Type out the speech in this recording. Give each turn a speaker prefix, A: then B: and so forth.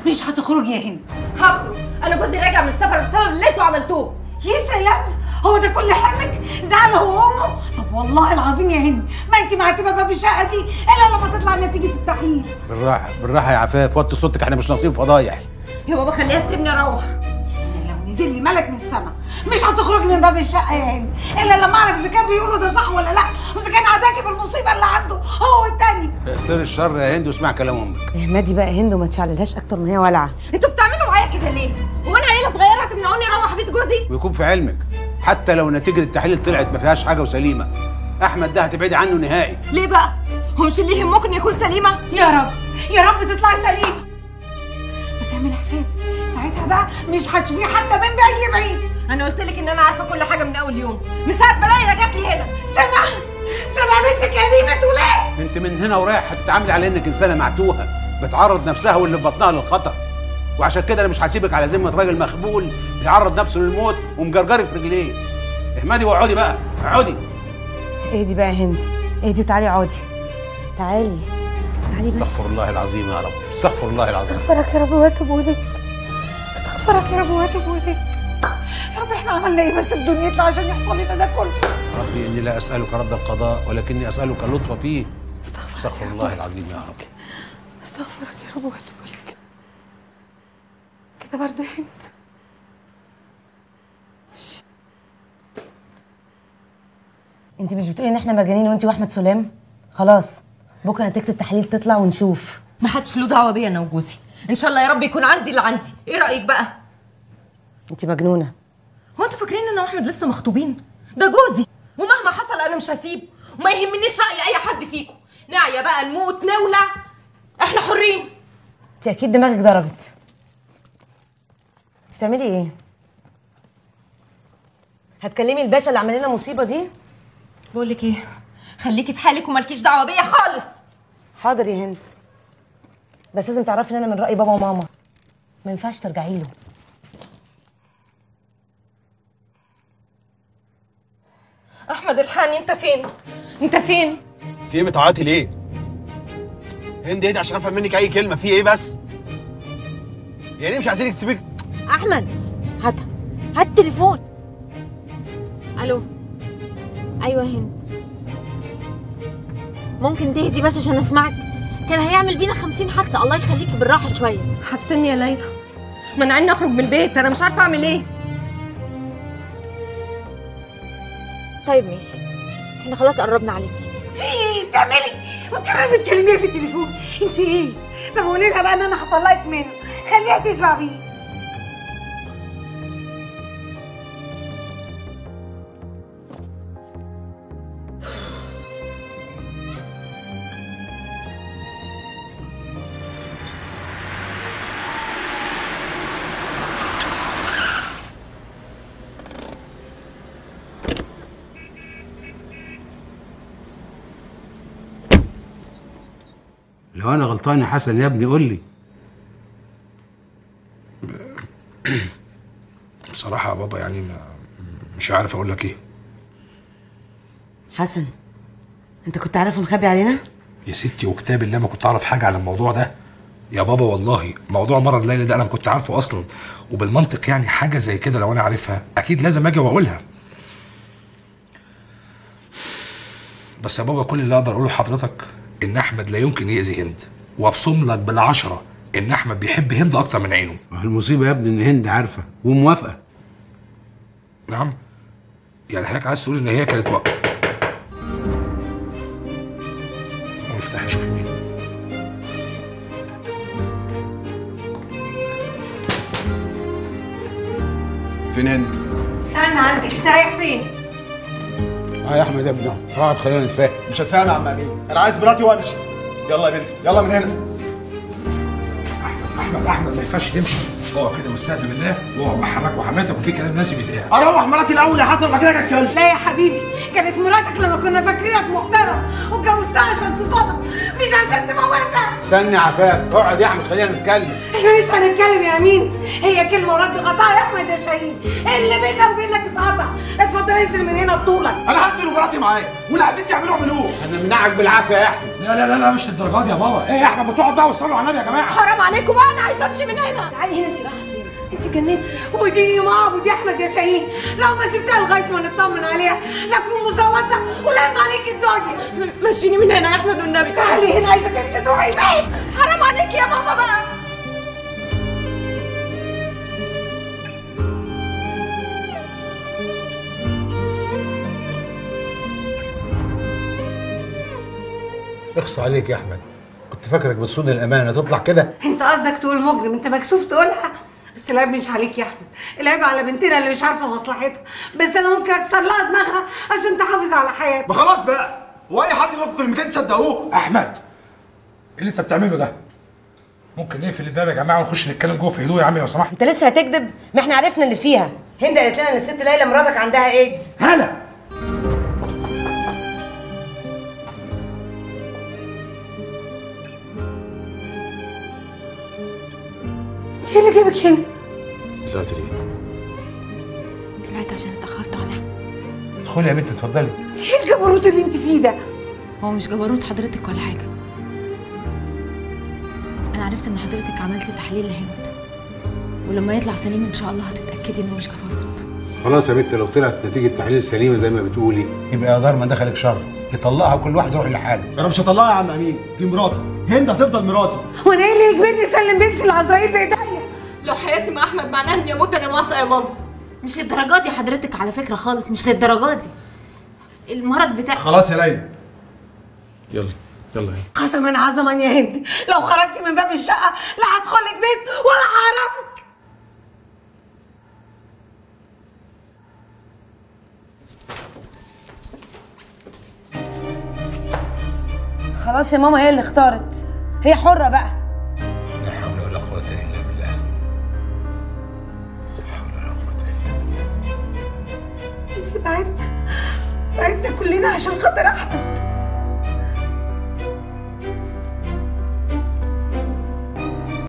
A: مش هتخرجي يا هند
B: هخرج انا جوزي راجع من السفر بسبب اللي انتوا عملتوه
A: يا سلام هو ده كل حمك زعل هو وامه طب والله العظيم يا هند ما انت معتبه باب الشقه دي الا لما تطلع نتيجه التحليل
C: بالراحه بالراحه يا عفاف وطي صوتك احنا مش ناقصين فضايح
B: يا بابا خليها تسيبني اروح
A: انا لو نزل لي ملك من السما مش هتخرجي من باب الشقه يا هند الا لما اعرف اذا كان بيقولوا ده صح ولا لا واذا كان عداكي بالمصيبه اللي عنده هو والتاني
C: سر الشر يا هند واسمع كلام امك
D: اهمدي بقى هند وما تشعللهاش اكتر من هي ولعه
B: انتوا بتعملوا معايا كده ليه هو انا عيله صغيره هتمنعوني اروح بيت جوزي
C: ويكون في علمك حتى لو نتيجه التحليل طلعت ما فيهاش حاجه وسليمه احمد ده هتبعدي عنه نهائي
B: ليه بقى هو مش اللي يهمكم ان يكون سليمه
A: يا رب يا رب تطلعي سليمه بس اعملي حساب ساعتها بقى مش هتشوفيه حتى من بعيد لبعيد
B: انا قلت لك ان انا عارفه كل حاجه من اول يوم من ساعه ما ليلى جات لي هنا
A: سامع سامع بنتك يا بيه بتقول ايه
C: انت من هنا ورايح هتتعاملي على انك انسانه معتوهه بتعرض نفسها واللي في بطنها للخطر وعشان كده انا مش هسيبك على ذمه راجل مخبول بيعرض نفسه للموت ومجرجرك في رجليه احمدي واقعدي بقى اقعدي
D: اهدي بقى يا هند اهدي وتعالي اقعدي تعالي تعالي بس
C: استغفر الله العظيم يا رب استغفر الله العظيم
A: استغفرك يا رب واتوب اليك استغفرك يا رب واتوب اليك يا رب احنا عملنا ايه بس في دنيتنا عشان يحصل لنا ده كله
C: ربي اني لا اسالك رد القضاء ولكني اسالك اللطف فيه
A: استغفرك
C: استغفر
A: يا رب.
C: الله العظيم يا رب
A: استغفرك يا رب واتوب اليك كده برضه يا هند
D: انت مش بتقولي ان احنا مجانين وانت واحمد سلام خلاص بكره نتيجه التحليل تطلع ونشوف
B: ما حدش له دعوه بيا انا وجوزي ان شاء الله يا رب يكون عندي اللي عندي ايه رايك بقى
D: انت مجنونه
B: هو انتوا فاكرين ان انا واحمد لسه مخطوبين ده جوزي ومهما حصل انا مش هسيبه وما يهمنيش راي اي حد فيكم نعيا بقى نموت نولع احنا حرين
D: انت اكيد دماغك ضربت بتعملي ايه هتكلمي الباشا اللي عمل لنا المصيبه دي
B: بقول لك ايه خليكي في حالك ومالكيش دعوه بيا خالص
D: حاضر يا هند بس لازم تعرفي ان انا من راي بابا وماما ما ينفعش ترجعي له
B: احمد الحاني انت فين انت فين
E: في ايه بتعيطي ليه؟ هند اهدي عشان افهم منك اي كلمه في ايه بس؟ يعني مش عايزينك تسيبك
F: احمد هاتها هات التليفون الو ايوه هند ممكن تهدي بس عشان اسمعك كان هيعمل بينا خمسين حادثه الله يخليكي بالراحه شويه
B: حبسني يا ليلى منعني اخرج من البيت انا مش عارفه اعمل ايه
F: طيب ماشي احنا خلاص قربنا عليكي
A: في ايه بتعملي وكمان بتكلميها في التليفون انت ايه طب قولي لها بقى ان انا هطلعك منه خليها تشبع بيه
C: لو انا غلطان يا حسن يا ابني قول لي
G: بصراحة يا بابا يعني ما مش عارف أقول لك إيه
D: حسن انت كنت عارف مخبي علينا
G: يا ستي وكتاب الله ما كنت أعرف حاجة عن الموضوع ده يا بابا والله موضوع مرض ليلى ده أنا ما كنت عارفه أصلا وبالمنطق يعني حاجة زي كده لو أنا عارفها أكيد لازم أجي وأقولها بس يا بابا كل اللي أقدر أقوله لحضرتك إن أحمد لا يمكن يأذي هند وأبصم لك بالعشرة إن أحمد بيحب هند أكتر من عينه
C: ما هو المصيبه يا ابني ان هند عارفه وموافقه
G: نعم يعني حضرتك عايز تقول ان هي كانت وقت افتحي شوفي مين
E: فين هند؟
A: استنى عندك انت رايح فين
C: اه يا احمد يا ابني اقعد خلينا نتفاهم
E: مش هتفهم يا عم امين انا عايز مراتي وامشي يلا يا بنتي يلا من هنا
G: احمد احمد ما ينفعش تمشي اقعد كده واستهدى بالله واقعد مع حماك وحماتك وفي كلام لازم يتقال
E: اروح مراتي الاول يا حسن وبعد كده اتكلم
A: لا يا حبيبي كانت مراتك لما كنا فاكرينك محترم واتجوزتها عشان تصدم مش عشان تموتها
C: استني يا عفاف اقعد يا احمد خلينا نتكلم
A: احنا لسه هنتكلم يا امين هي كلمه ورد غطاء يا احمد يا شاهين اللي بيننا وبينك اتقطع اتفضل انزل من هنا بطولك
E: انا هنزل ومراتي معايا واللي عايزين تعملوه اعملوه
C: انا منعك بالعافيه يا احمد
G: لا لا لا لا مش للدرجه دي يا بابا ايه يا احمد ما تقعد بقى وصلوا على النبي يا جماعه
B: حرام عليكم بقى انا عايزه امشي من هنا
A: تعالي هنا انت رايحه فين انت جننتي وديني معبود يا احمد يا شاهين لو ما سبتها لغايه ما نطمن عليها لكن مسوته ولام عليك الدنيا
B: م- مشيني من هنا يا احمد والنبي
A: تعالي هنا عايزه تمشي تروحي فين
B: حرام عليك يا ماما بقى
C: اخص عليك يا احمد كنت فاكرك بتصون الامانه تطلع كده
A: انت قصدك تقول مجرم انت مكسوف تقولها بس العيب مش عليك يا احمد العيب على بنتنا اللي مش عارفه مصلحتها بس انا ممكن اكسر لها دماغها عشان تحافظ على حياتها
E: ما خلاص بقى هو اي حد يقول لكم كلمتين تصدقوه
G: احمد ايه اللي انت بتعمله ده ممكن نقفل الباب يا جماعه ونخش نتكلم جوه في هدوء يا عم لو سمحت
D: انت لسه هتكذب ما احنا عرفنا اللي فيها هند قالت لنا ان الست ليلى مراتك عندها ايدز
G: هلا
A: ايه اللي جابك هنا
E: طلعت ليه؟
F: طلعت عشان اتاخرت عليها
C: ادخلي يا بنت اتفضلي
A: ايه الجبروت اللي انت فيه ده
F: هو مش جبروت حضرتك ولا حاجه انا عرفت ان حضرتك عملتي تحليل لهند ولما يطلع سليم ان شاء الله هتتاكدي انه مش جبروت
C: خلاص يا بنت لو طلعت نتيجه تحليل سليمه زي ما بتقولي يبقى يا دار ما دخلك شر يطلقها كل واحد يروح لحاله
E: انا مش هطلعها يا عم امين دي مراتي هند هتفضل مراتي
A: وانا ايه اللي يجبرني اسلم بنتي لعزرائيل بايديا
B: لو حياتي مع احمد معناها اني اموت انا موافقه يا ماما
F: مش للدرجه دي حضرتك على فكره خالص مش للدرجه دي المرض بتاع
E: خلاص يا ليلى يلا يلا هند
A: قسما عظما يا هند لو خرجتي من باب الشقه لا هدخلك بيت ولا هعرفك
D: خلاص يا ماما هي اللي اختارت هي حرة بقى
C: لا حول ولا قوه الا بالله لا حول ولا قوه الا
A: انت بعدنا بعدنا كلنا عشان خاطر احمد